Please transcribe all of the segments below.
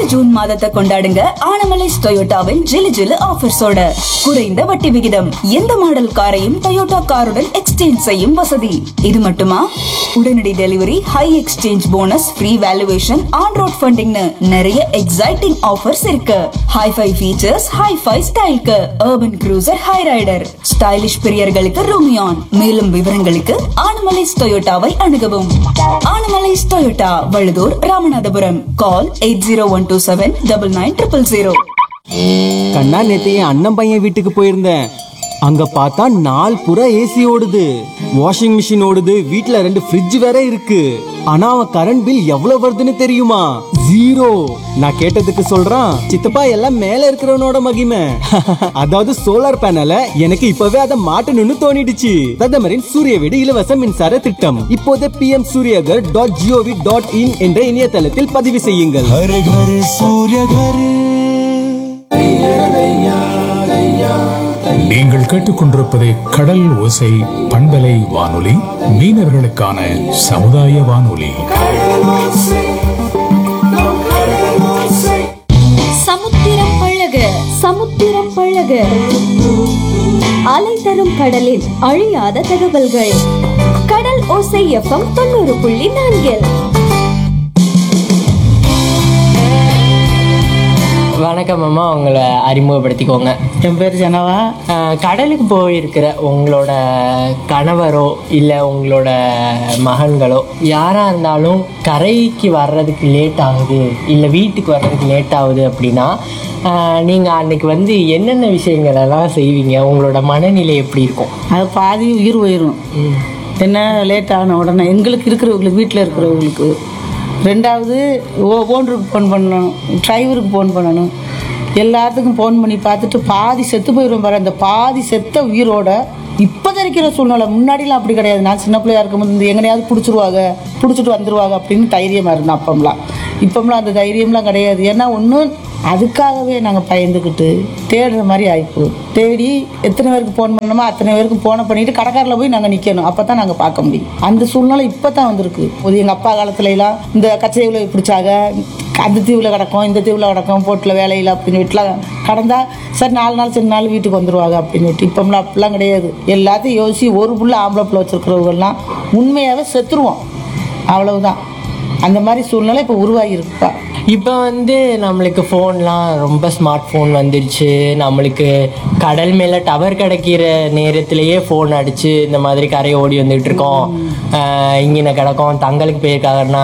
June மாதத்தை கொண்டாடுங்க ஆனமலைஸ் டொயோட்டாவின் ஜிலு ஜிலு ஆஃபர்ஸோட குறைந்த வட்டி விகிதம் எந்த மாடல் காரையும் டொயோட்டா காருடன் எக்ஸ்சேஞ்ச் செய்யும் வசதி இது மட்டுமா உடனடி delivery high exchange bonus free valuation on road ஃபண்டிங்னு நிறைய எக்ஸைட்டிங் ஆஃபர்ஸ் இருக்கு ஹைஃபை ஃபீச்சர்ஸ் ஹைஃபை ஸ்டைல்க்கு urban cruiser Hyryder stylish பிரியர்களுக்கு ரூமியான் மேலும் விவரங்களுக்கு ஆனமலைஸ் டொயோட்டாவை அணுகவும் Anamallais Toyota Valuthur Ramanathapuram call eight zero one two seven double nine triple zero கண்ணா நேத்து என் அண்ணன் பையன் வீட்டுக்கு போயிருந்தேன் அங்க பார்த்தா நாள் புற ஏசி ஓடுது வாஷிங் மிஷின் ஓடுது வீட்ல ரெண்டு ஃப்ரிட்ஜ் வேற இருக்கு ஆனா அவன் கரண்ட் பில் எவ்வளவு வருதுன்னு தெரியுமா ஜீரோ நான் கேட்டதுக்கு சொல்றான் சித்தப்பா எல்லாம் மேல இருக்கிறவனோட மகிமை அதாவது சோலார் பேனல எனக்கு இப்பவே அதை மாட்டணும்னு தோணிடுச்சு பிரதமரின் சூரிய வீடு இலவச மின்சார திட்டம் இப்போதே P M Suryaghar dot G O V dot in என்ற இணையதளத்தில் பதிவு செய்யுங்கள் हर घर सूर्य घर நீங்கள் கேட்டுக்கொண்டிருப்பது கடல் ஓசை பண்பலை வானொலி மீனவர்களுக்கான சமுதாய வானொலி சமுத்திரம் பழக சமுத்திரம் பழக அலை தரும் கடலில் அழியாத தகவல்கள் கடல் ஓசை எஃப்எம் தொண்ணூறு புள்ளி நான்கில் வணக்கம் அம்மா உங்களை அறிமுகப்படுத்திக்கோங்க என் பேர் ஜனவா அஹ், கடலுக்கு போயிருக்கிற உங்களோட கணவரோ இல்லை உங்களோட மகன்களோ யாராக இருந்தாலும் கரைக்கு வர்றதுக்கு லேட் ஆகுது இல்லை வீட்டுக்கு வர்றதுக்கு லேட் ஆகுது அப்படின்னா நீங்கள் அன்னைக்கு வந்து என்னென்ன விஷயங்கள் எல்லாம் செய்வீங்க உங்களோட மனநிலை எப்படி இருக்கும் அது பாதி உயிர் போயிடும் என்ன லேட் ஆன உடனே எங்களுக்கு இருக்கிறவங்களுக்கு வீட்டில் இருக்கிறவங்களுக்கு ரெண்டாவது ஓ ஓனருக்கு ஃபோன் பண்ணணும் டிரைவருக்கு ஃபோன் பண்ணணும் எல்லாத்துக்கும் ஃபோன் பண்ணி பார்த்துட்டு பாதி செத்து போயிடும் பாரு அந்த பாதி செத்த உயிரோட இப்போ இருக்கிற சூழ்நிலை முன்னாடிலாம் அப்படி கிடையாது நான் சின்ன பிள்ளையா இருக்கும்போது இந்த எங்கனையாவது பிடிச்சிருவாங்க பிடிச்சிட்டு வந்துருவாங்க அப்படின்னு தைரியமாக இருந்தோம் அப்பம்லாம் இப்பம்லாம் அந்த தைரியம்லாம் கிடையாது ஏன்னா ஒன்றும் அதுக்காகவே நாங்கள் பயந்துக்கிட்டு தேடுற மாதிரி ஆயிப்போம் தேடி எத்தனை பேருக்கு ஃபோன் பண்ணணுமோ அத்தனை பேருக்கு ஃபோனை பண்ணிட்டு கடைக்காரில் போய் நாங்கள் நிற்கணும் அப்போ தான் நாங்கள் பார்க்க முடியும் அந்த சூழ்நிலை இப்போ தான் வந்திருக்கு ஒரு எங்கள் அப்பா காலத்துல எல்லாம் இந்த கச்சைவில் பிடிச்சாங்க அந்த தீவில் கிடக்கும் இந்த தீவில் கிடக்கும் போட்டில் வேலையில் அப்படின்னு வீட்டில் கடந்தா சரி நாலு நாள் சரி நாள் வீட்டுக்கு வந்துருவாங்க அப்படின்னு விட்டு இப்போம்லாம் அப்படிலாம் கிடையாது எல்லாத்தையும் யோசிச்சு ஒரு புள்ள ஆம்பளை பிள்ளை வச்சுருக்கிறவங்கலாம் உண்மையாகவே செத்துருவோம் அவ்வளவுதான் அந்த மாதிரி சூழ்நிலை இப்போ உருவாகி இருக்குப்பா இப்போ வந்து நம்மளுக்கு ஃபோன்லாம் ரொம்ப ஸ்மார்ட் ஃபோன் வந்துடுச்சு நம்மளுக்கு கடல் மேலே டவர் கிடைக்கிற நேரத்திலேயே ஃபோன் அடித்து இந்த மாதிரி கரை ஓடி வந்துட்டு இருக்கோம் இங்கே கிடக்கும் தங்களுக்கு போயிருக்காங்கன்னா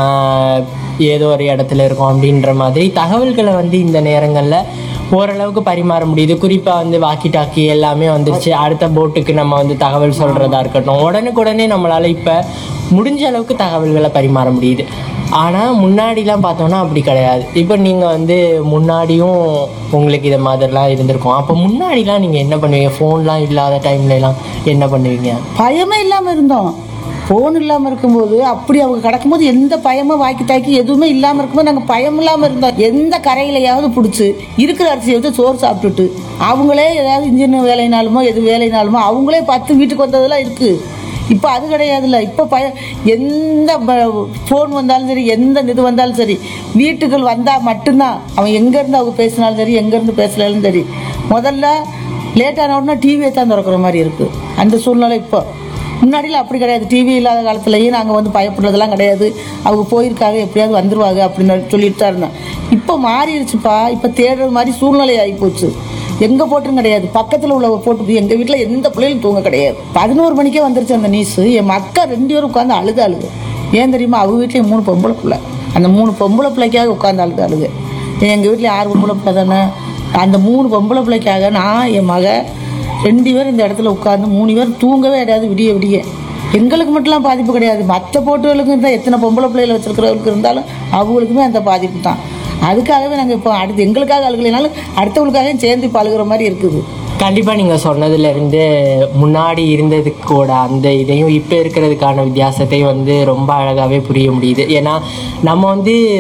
ஏதோ ஒரு இடத்துல இருக்கோம் அப்படின்ற மாதிரி தகவல்களை வந்து இந்த நேரங்களில் ஓரளவுக்கு பரிமாற முடியுது குறிப்பாக வந்து வாக்கி டாக்கி எல்லாமே வந்துருச்சு அடுத்த போட்டுக்கு நம்ம வந்து தகவல் சொல்கிறதா இருக்கட்டும் உடனுக்குடனே நம்மளால் இப்போ முடிஞ்ச அளவுக்கு தகவல்களை பரிமாற முடியுது ஆனால் முன்னாடிலாம் பார்த்தோன்னா அப்படி கிடையாது இப்போ நீங்கள் வந்து முன்னாடியும் உங்களுக்கு இதை மாதிரிலாம் இருந்திருக்கும் அப்போ முன்னாடிலாம் நீங்கள் என்ன பண்ணுவீங்க ஃபோன்லாம் இல்லாத டைம்லலாம் என்ன பண்ணுவீங்க பயமே இல்லாமல் இருந்தோம் ஃபோன் இல்லாமல் இருக்கும்போது அப்படி அவங்க கிடக்கும்போது எந்த பயமும் வாக்கி தாக்கி எதுவுமே இல்லாமல் இருக்கும்போது நாங்கள் பயம் இல்லாமல் இருந்தோம் எந்த கரையிலையாவது பிடிச்சி இருக்கிற அரிசியை வச்சு சோறு சாப்பிட்டுட்டு அவங்களே ஏதாவது இன்ஜின் வேலைனாலுமோ எது வேலைனாலுமோ அவங்களே பார்த்து வீட்டுக்கு வந்ததெல்லாம் இருக்குது இப்போ அது கிடையாதுல்ல இப்போ பய எந்த ஃபோன் வந்தாலும் சரி எந்த இது வந்தாலும் சரி வீட்டுக்குள் வந்தால் மட்டும்தான் அவன் எங்கேருந்து அவங்க பேசினாலும் சரி எங்கேருந்து பேசலாலும் சரி முதல்ல லேட்டான உடனே டிவியை தான் திறக்கிற மாதிரி இருக்குது அந்த சூழ்நிலை இப்போ முன்னாடிலாம் அப்படி கிடையாது டிவி இல்லாத காலத்துலேயும் நாங்கள் வந்து பயப்படுறதெல்லாம் கிடையாது அவங்க போயிருக்காங்க எப்படியாவது வந்துருவாங்க அப்படின்னு சொல்லிட்டு தான் இருந்தோம் இப்போ மாறிடுச்சுப்பா இப்போ தேடுற மாதிரி சூழ்நிலை ஆகி போச்சு எங்கே போட்டும் கிடையாது பக்கத்தில் உள்ள போட்டு எங்கள் வீட்டில் எந்த பிள்ளைகளும் தூங்க கிடையாது பதினோரு மணிக்கே வந்துருச்சு அந்த நியூஸ் என் மக்கா ரெண்டு பேரும் உட்காந்து அழுது அழுது ஏன் தெரியுமா அவங்க வீட்லேயும் மூணு பொம்பளை பிள்ளை அந்த மூணு பொம்பளை பிள்ளைக்காக உட்காந்து அழுது அழுது எங்கள் வீட்டில் ஆறு பொம்பளை பிள்ளை தானே அந்த மூணு பொம்பளை பிள்ளைக்காக நான் என் மக ரெண்டு பேர் இந்த இடத்துல உட்காந்து மூணு பேர் தூங்கவே கிடையாது விடிய விடிய எங்களுக்கு மட்டும்லாம் பாதிப்பு கிடையாது மற்ற போட்டுகளுக்கும் இருந்தால் எத்தனை பொம்பளை பிள்ளைகளை வச்சிருக்கிறவங்களுக்கு இருந்தாலும் அவங்களுக்குமே அந்த பாதிப்பு தான் அதுக்காகவே நாங்கள் இப்போ அடுத்து எங்களுக்காக அழுகலைனாலும் அடுத்தவங்களுக்காக சேர்ந்து இப்போ அழுகிற மாதிரி இருக்குது கண்டிப்பாக நீங்கள் சொன்னதுலேருந்து முன்னாடி இருந்ததுக்கோட அந்த இதையும் இப்போ இருக்கிறதுக்கான வித்தியாசத்தையும் வந்து ரொம்ப அழகாகவே புரிய முடியுது ஏன்னா நம்ம வந்து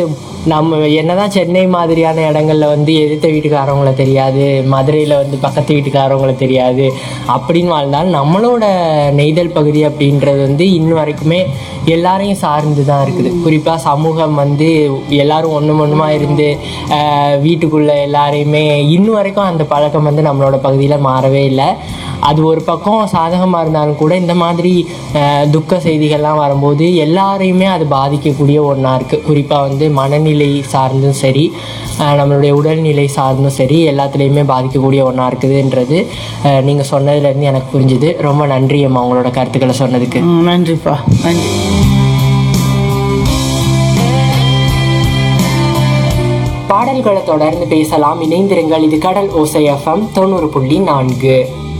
நம்ம என்னதான் சென்னை மாதிரியான இடங்கள்ல வந்து எதிர்த்த வீட்டுக்காரவங்கள தெரியாது மதுரையில் வந்து பக்கத்து வீட்டுக்காரவங்கள தெரியாது அப்படின்னு வாழ்ந்தாலும் நம்மளோட நெய்தல் பகுதி அப்படின்றது வந்து இன்னும் வரைக்குமே எல்லாரையும் சார்ந்து தான் இருக்குது குறிப்பாக சமூகம் வந்து எல்லாரும் ஒன்று ஒன்றுமா இருந்து ஆஹ், வீட்டுக்குள்ள எல்லாரையுமே இன்னும் வரைக்கும் அந்த பழக்கம் வந்து நம்மளோட பகுதியில் மாறவே இல்லை அது ஒரு பக்கம் சாதகமாக இருந்தாலும் கூட இந்த மாதிரி ஆஹ், துக்க செய்திகள்லாம் வரும்போது எல்லாரையுமே அது பாதிக்கக்கூடிய ஒன்றா இருக்குது குறிப்பாக வந்து மனநிலை சார்ந்தும் சரி ஆஹ், நம்மளுடைய உடல்நிலை சார்ந்தும் சரி எல்லாத்துலேயுமே பாதிக்கக்கூடிய ஒன்றா இருக்குதுன்றது நீங்கள் சொன்னதுலேருந்து எனக்கு புரிஞ்சுது ரொம்ப நன்றி அம்மா உங்களோட கருத்துக்களை சொன்னதுக்கு ம், நன்றிப்பா நன்றி பாடல்களை தொடர்ந்து பேசலாம் இணைந்திருங்கள் இது கடல் ஓசை எஃப்எம் தொண்ணூறு புள்ளி நான்கு